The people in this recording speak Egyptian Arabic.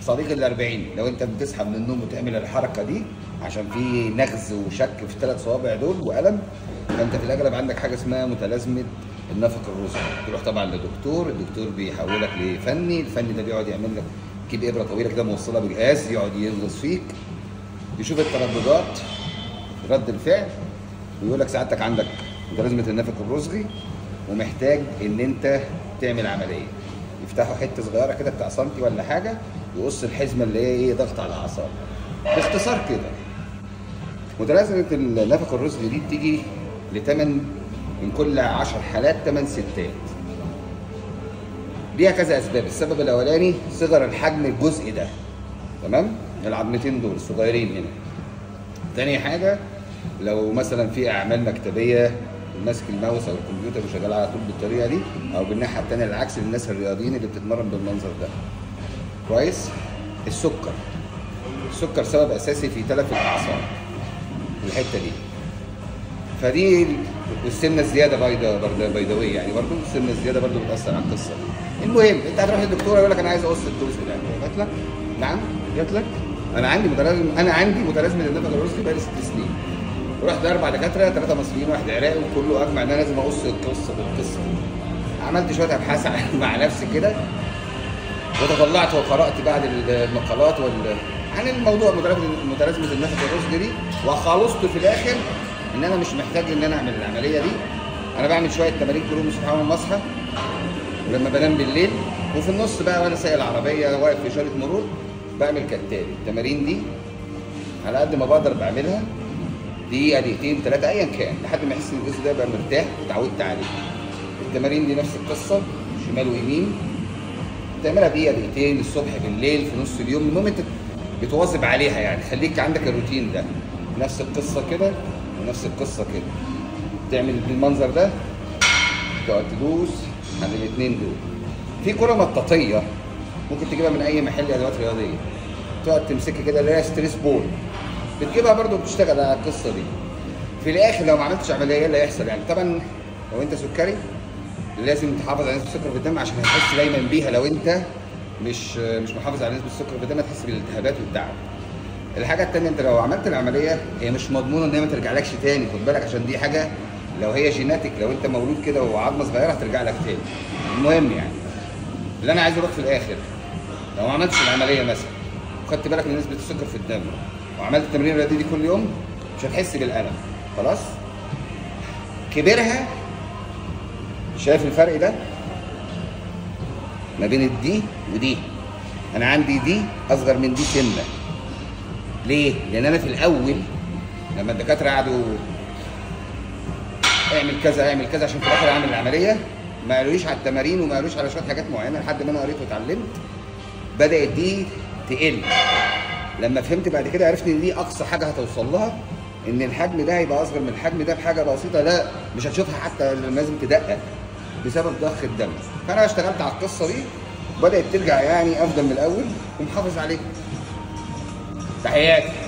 صديق ال 40 لو انت بتصحى من النوم وتعمل الحركه دي عشان في نغز وشك في الثلاث صوابع دول والم فانت في الاغلب عندك حاجه اسمها متلازمه النفق الرزقي تروح طبعا لدكتور الدكتور بيحولك لفني الفني ده بيقعد يعمل لك يجيب ابره طويله كده موصله بجهاز يقعد يغص فيك يشوف الترددات رد الفعل ويقول لك سعادتك عندك متلازمه النفق الرزقي ومحتاج ان انت تعمل عمليه يفتحوا حته صغيره كده بتاع سنتي ولا حاجه ويقص الحزمه اللي هي ايه ضغط على الاعصاب باختصار كده متلازمه النفق الرزقي دي بتيجي لثمن من كل 10 حالات 8 ستات ليها كذا اسباب السبب الاولاني صغر الحجم الجزء ده تمام العظمتين دول الصغيرين هنا تاني حاجه لو مثلا في اعمال مكتبيه ماسك الماوس او الكمبيوتر وشغال على طول بالطريقه دي او بالناحيه الثانيه العكس للناس الرياضيين اللي بتتمرن بالمنظر ده كويس السكر السكر سبب اساسي في تلف الاعصاب في الحته دي فدي والسمنه الزياده بيضاء برضه بيضاويه يعني برضه السمنه الزياده برضه بتاثر على القصه دي المهم انت هتروح للدكتور يقول لك انا عايز اقص الدوز ده جات لك نعم جات لك انا عندي متلازم انا عندي متلازمه النفق الرزقي بقالي ست سنين رحت لاربع دكاتره ثلاثه مصريين واحد عراقي وكله اجمع ان انا لازم اقص القصه بالقصه عملت شويه ابحاث مع نفسي كده وتطلعت وقرات بعد المقالات وال عن الموضوع متلازمه النفق الرشدي دي وخلصت في الاخر ان انا مش محتاج ان انا اعمل العمليه دي انا بعمل شويه تمارين كل يوم الصبح اول ما اصحى ولما بنام بالليل وفي النص بقى وانا سايق العربيه واقف في اشاره مرور بعمل كالتالي التمارين دي على قد ما بقدر بعملها دقيقه دقيقتين ثلاثه ايا كان لحد ما احس ان الجسم ده بقى مرتاح وتعودت عليه التمارين دي نفس القصه شمال ويمين تعملها دقيقه دقيقتين الصبح بالليل في نص اليوم المهم انت بتواظب عليها يعني خليك عندك الروتين ده نفس القصه كده ونفس القصه كده تعمل بالمنظر ده تقعد تدوس على الاثنين دول في كره مطاطيه ممكن تجيبها من اي محل ادوات رياضيه تقعد تمسكها كده اللي هي ستريس بول بتجيبها برضو بتشتغل على القصه دي في الاخر لو ما عملتش عمليه ايه اللي هيحصل يعني طبعا لو انت سكري لازم تحافظ على نسبه السكر في الدم عشان هتحس دايما بيها لو انت مش مش محافظ على نسبه السكر في الدم هتحس بالالتهابات والتعب الحاجه الثانيه انت لو عملت العمليه هي مش مضمونه ان هي ما ترجعلكش تاني خد بالك عشان دي حاجه لو هي جيناتيك لو انت مولود كده وعظمه صغيره هترجع لك تاني المهم يعني اللي انا عايز اقول في الاخر لو ما عملتش العمليه مثلا وخدت بالك من نسبه السكر في الدم وعملت التمرين الرياضي دي كل يوم مش هتحس بالالم خلاص كبرها شايف الفرق ده ما بين الدي ودي انا عندي دي اصغر من دي سنه ليه لان انا في الاول لما الدكاتره قعدوا اعمل كذا اعمل كذا عشان في الاخر اعمل العمليه ما قالوليش على التمارين وما قالوليش على شويه حاجات معينه لحد ما انا قريت واتعلمت بدات دي تقل لما فهمت بعد كده عرفت ان دي اقصى حاجه هتوصل لها ان الحجم ده هيبقى اصغر من الحجم ده بحاجه بسيطه لا مش هتشوفها حتى لازم تدقق بسبب ضخ الدم فانا اشتغلت على القصه دي بدات ترجع يعني افضل من الاول ومحافظ عليها تحياتي